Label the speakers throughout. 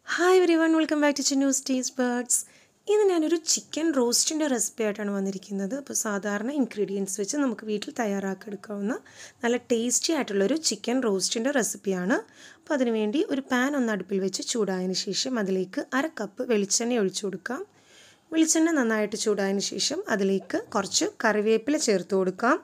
Speaker 1: hi everyone welcome back to news taste birds ഇന്ന് ഞാനൊരു chicken റോസ്റ്റിൻ്റെ recipe ആയിട്ടാണ് വന്നിരിക്കുന്നത് അപ്പോൾ സാധാരണ ഇൻഗ്രീഡിയൻസ് വെച്ച് നമുക്ക് വീട്ടിൽ തയ്യാറാക്കിയെടുക്കാവുന്ന നല്ല ടേസ്റ്റി ആയിട്ടുള്ളൊരു ചിക്കൻ റോസ്റ്റിൻ്റെ റെസിപ്പിയാണ് അപ്പോൾ അതിനുവേണ്ടി ഒരു പാൻ ഒന്ന് അടുപ്പിൽ വെച്ച് ചൂടായതിന് ശേഷം അതിലേക്ക് അര കപ്പ് വെളിച്ചെണ്ണ ഒഴിച്ചു കൊടുക്കാം വെളിച്ചെണ്ണ നന്നായിട്ട് ചൂടായതിന് ശേഷം അതിലേക്ക് കുറച്ച് കറിവേപ്പില ചേർത്ത് കൊടുക്കാം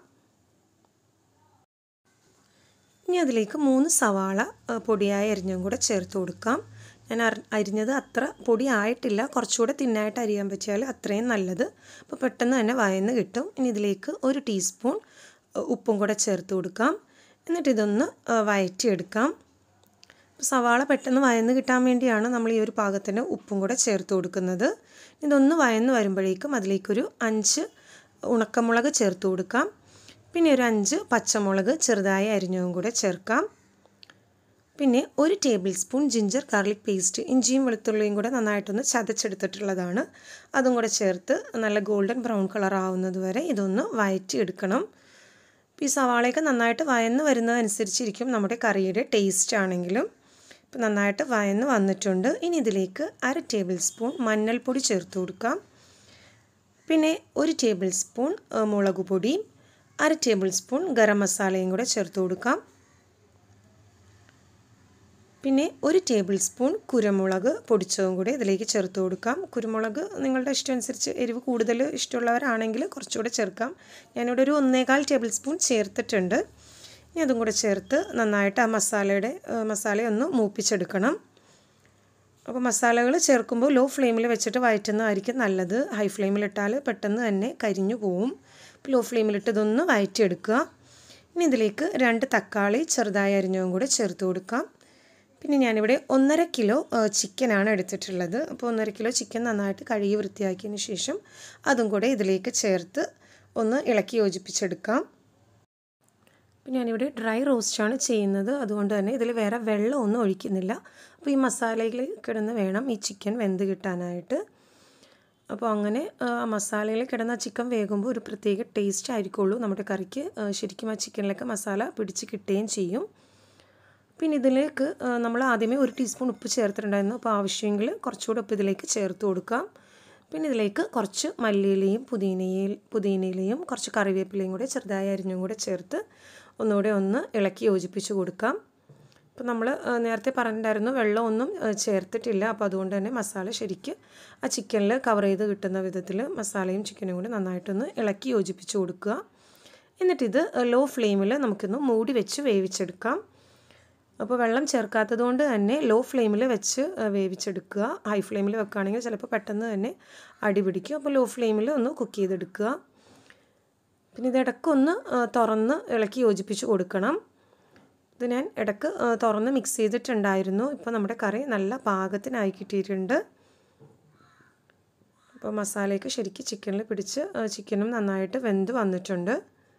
Speaker 1: ഇനി അതിലേക്ക് മൂന്ന് സവാള പൊടിയായി അരിഞ്ഞും കൂടെ ചേർത്ത് കൊടുക്കാം ഞാൻ അരിഞ്ഞത് അത്ര പൊടി ആയിട്ടില്ല കുറച്ചുകൂടെ തിന്നായിട്ട് അരിയാൻ പറ്റിയാൽ അത്രയും നല്ലത് അപ്പോൾ പെട്ടെന്ന് തന്നെ വയന്ന് കിട്ടും ഇനി ഇതിലേക്ക് ഒരു ടീസ്പൂൺ ഉപ്പും കൂടെ ചേർത്ത് കൊടുക്കാം എന്നിട്ട് ഇതൊന്ന് വയറ്റിയെടുക്കാം സവാള പെട്ടെന്ന് വയന്ന് കിട്ടാൻ വേണ്ടിയാണ് നമ്മൾ ഈ ഒരു പാകത്തിന് ഉപ്പും കൂടെ ചേർത്ത് കൊടുക്കുന്നത് ഇതൊന്ന് വയന്ന് വരുമ്പോഴേക്കും അതിലേക്കൊരു അഞ്ച് ഉണക്കമുളക് ചേർത്ത് കൊടുക്കാം പിന്നെ ഒരു അഞ്ച് പച്ചമുളക് ചെറുതായി അരിഞ്ഞതും കൂടെ ചേർക്കാം പിന്നെ ഒരു tablespoon ginger garlic paste ഇഞ്ചിയും വെളുത്തുള്ളിയും കൂടെ നന്നായിട്ടൊന്ന് ചതച്ചെടുത്തിട്ടുള്ളതാണ് അതും കൂടെ ചേർത്ത് നല്ല ഗോൾഡൻ ബ്രൗൺ കളർ ആവുന്നത് വരെ ഇതൊന്ന് വയറ്റിയെടുക്കണം ഈ സവാളയൊക്കെ നന്നായിട്ട് വയന്ന് വരുന്നതനുസരിച്ചിരിക്കും നമ്മുടെ കറിയുടെ ടേസ്റ്റ് ആണെങ്കിലും ഇപ്പം നന്നായിട്ട് വയന്ന് വന്നിട്ടുണ്ട് ഇനി ഇതിലേക്ക് അര ടേബിൾ സ്പൂൺ മഞ്ഞൾപ്പൊടി ചേർത്ത് കൊടുക്കാം പിന്നെ ഒരു ടേബിൾ സ്പൂൺ മുളക് പൊടി അര ടേബിൾ സ്പൂൺ ഗരം മസാലയും കൂടെ ചേർത്ത് കൊടുക്കാം പിന്നെ ഒരു ടേബിൾ സ്പൂൺ കുരുമുളക് പൊടിച്ചതും കൂടി ഇതിലേക്ക് ചേർത്ത് കൊടുക്കാം കുരുമുളക് നിങ്ങളുടെ ഇഷ്ടം അനുസരിച്ച് എരിവ് കൂടുതൽ ഇഷ്ടമുള്ളവരാണെങ്കിൽ കുറച്ചുകൂടെ ചേർക്കാം ഞാനിവിടെ ഒരു ഒന്നേകാൽ ടേബിൾ സ്പൂൺ ചേർത്തിട്ടുണ്ട് ഇനി അതും കൂടെ ചേർത്ത് നന്നായിട്ട് ആ മസാലയുടെ മസാലയൊന്ന് മൂപ്പിച്ചെടുക്കണം അപ്പോൾ മസാലകൾ ചേർക്കുമ്പോൾ ലോ ഫ്ലെയിമിൽ വെച്ചിട്ട് വയറ്റുന്നതായിരിക്കും നല്ലത് ഹൈ ഫ്ലെയിമിലിട്ടാൽ പെട്ടെന്ന് തന്നെ കരിഞ്ഞു പോവും ലോ ഫ്ലെയിമിലിട്ട് ഇതൊന്ന് വയറ്റിയെടുക്കുക ഇനി ഇതിലേക്ക് രണ്ട് തക്കാളി ചെറുതായി അരിഞ്ഞതും കൂടെ ചേർത്ത് കൊടുക്കാം പിന്നെ ഞാനിവിടെ ഒന്നര കിലോ ചിക്കനാണ് എടുത്തിട്ടുള്ളത് അപ്പോൾ ഒന്നര കിലോ ചിക്കൻ നന്നായിട്ട് കഴുകി വൃത്തിയാക്കിയതിന് ശേഷം അതും കൂടെ ഇതിലേക്ക് ചേർത്ത് ഒന്ന് ഇളക്കി യോജിപ്പിച്ചെടുക്കാം പിന്നെ ഞാനിവിടെ ഡ്രൈ റോസ്റ്റാണ് ചെയ്യുന്നത് അതുകൊണ്ട് തന്നെ ഇതിൽ വേറെ വെള്ളമൊന്നും ഒഴിക്കുന്നില്ല അപ്പോൾ ഈ മസാലയിൽ കിടന്ന് വേണം ഈ ചിക്കൻ വെന്ത് കിട്ടാനായിട്ട് അപ്പോൾ അങ്ങനെ മസാലയിൽ കിടന്ന ചിക്കൻ വേകുമ്പോൾ ഒരു പ്രത്യേക ടേസ്റ്റ് ആയിരിക്കുള്ളൂ നമ്മുടെ കറിക്ക് ശരിക്കും ആ ചിക്കനിലൊക്കെ മസാല പിടിച്ച് കിട്ടുകയും ചെയ്യും പിന്നെ ഇതിലേക്ക് നമ്മൾ ആദ്യമേ ഒരു ടീസ്പൂൺ ഉപ്പ് ചേർത്തിട്ടുണ്ടായിരുന്നു അപ്പോൾ ആവശ്യമെങ്കിൽ കുറച്ചുകൂടെ ഉപ്പ് ഇതിലേക്ക് ചേർത്ത് കൊടുക്കാം പിന്നെ ഇതിലേക്ക് കുറച്ച് മല്ലിയിലയും പുതിനയിൽ പുതിനയിലയും കുറച്ച് കറിവേപ്പിലയും കൂടെ ചെറുതായി അരിഞ്ഞും കൂടെ ചേർത്ത് ഒന്നുകൂടെ ഒന്ന് ഇളക്കി യോജിപ്പിച്ച് കൊടുക്കാം ഇപ്പോൾ നമ്മൾ നേരത്തെ പറഞ്ഞിട്ടുണ്ടായിരുന്നു വെള്ളമൊന്നും ചേർത്തിട്ടില്ല അപ്പോൾ അതുകൊണ്ട് തന്നെ മസാല ശരിക്ക് ആ ചിക്കനിൽ കവർ ചെയ്ത് കിട്ടുന്ന വിധത്തിൽ മസാലയും ചിക്കനും കൂടി നന്നായിട്ടൊന്ന് ഇളക്കി യോജിപ്പിച്ച് കൊടുക്കുക എന്നിട്ടിത് ലോ ഫ്ലെയിമിൽ നമുക്കിന്ന് മൂടി വെച്ച് വേവിച്ചെടുക്കാം അപ്പോൾ വെള്ളം ചേർക്കാത്തത് കൊണ്ട് തന്നെ ലോ ഫ്ലെയിമിൽ വെച്ച് വേവിച്ചെടുക്കുക ഹൈ ഫ്ലെയിമിൽ വെക്കുകയാണെങ്കിൽ ചിലപ്പോൾ പെട്ടെന്ന് തന്നെ അടി പിടിക്കും അപ്പോൾ ലോ ഫ്ലെയിമിൽ ഒന്ന് കുക്ക് ചെയ്തെടുക്കുക പിന്നെ ഇത് ഇടയ്ക്കൊന്ന് തുറന്ന് ഇളക്കി യോജിപ്പിച്ച് കൊടുക്കണം ഇത് ഞാൻ ഇടയ്ക്ക് തുറന്ന് മിക്സ് ചെയ്തിട്ടുണ്ടായിരുന്നു ഇപ്പോൾ നമ്മുടെ കറി നല്ല പാകത്തിനായി കിട്ടിയിട്ടുണ്ട് അപ്പോൾ മസാലയൊക്കെ ശരിക്കും ചിക്കനിൽ പിടിച്ച് ചിക്കനും നന്നായിട്ട് വെന്ത് വന്നിട്ടുണ്ട്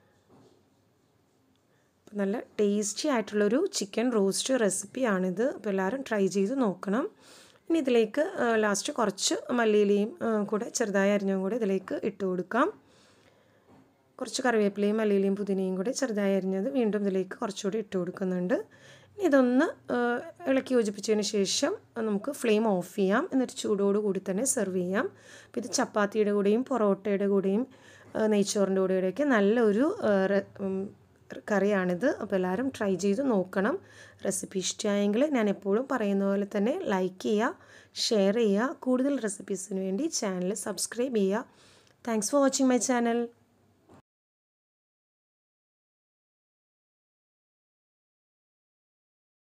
Speaker 1: നല്ല ടേസ്റ്റി ആയിട്ടുള്ളൊരു ചിക്കൻ റോസ്റ്റ് റെസിപ്പിയാണിത് അപ്പോൾ എല്ലാവരും ട്രൈ ചെയ്ത് നോക്കണം ഇനി ഇതിലേക്ക് ലാസ്റ്റ് കുറച്ച് മല്ലിയിലയും കൂടെ ചെറുതായി അരിഞ്ഞും കൂടെ ഇതിലേക്ക് ഇട്ട് കൊടുക്കാം കുറച്ച് കറിവേപ്പിലയും മല്ലിയിലയും പുതിനയും കൂടെ ചെറുതായി അരിഞ്ഞത് വീണ്ടും ഇതിലേക്ക് കുറച്ചുകൂടി ഇട്ട് കൊടുക്കുന്നുണ്ട് ഇനി ഇതൊന്ന് ഇളക്കി യോജിപ്പിച്ചതിന് ശേഷം നമുക്ക് ഫ്ലെയിം ഓഫ് ചെയ്യാം എന്നിട്ട് ചൂടോട് കൂടി തന്നെ സെർവ് ചെയ്യാം അപ്പോൾ ഇത് ചപ്പാത്തിയുടെ കൂടെയും പൊറോട്ടയുടെ കൂടെയും നെയ്ച്ചോറിൻ്റെ കൂടെയൊക്കെ നല്ലൊരു കറിയാണിത് അപ്പോൾ എല്ലാവരും ട്രൈ ചെയ്ത് നോക്കണം റെസിപ്പി ഇഷ്ടമായെങ്കിൽ ഞാൻ എപ്പോഴും പറയുന്ന പോലെ തന്നെ ലൈക്ക് ചെയ്യുക ഷെയർ ചെയ്യുക കൂടുതൽ റെസിപ്പീസിന് വേണ്ടി ചാനൽ സബ്സ്ക്രൈബ് ചെയ്യുക thanks for watching my channel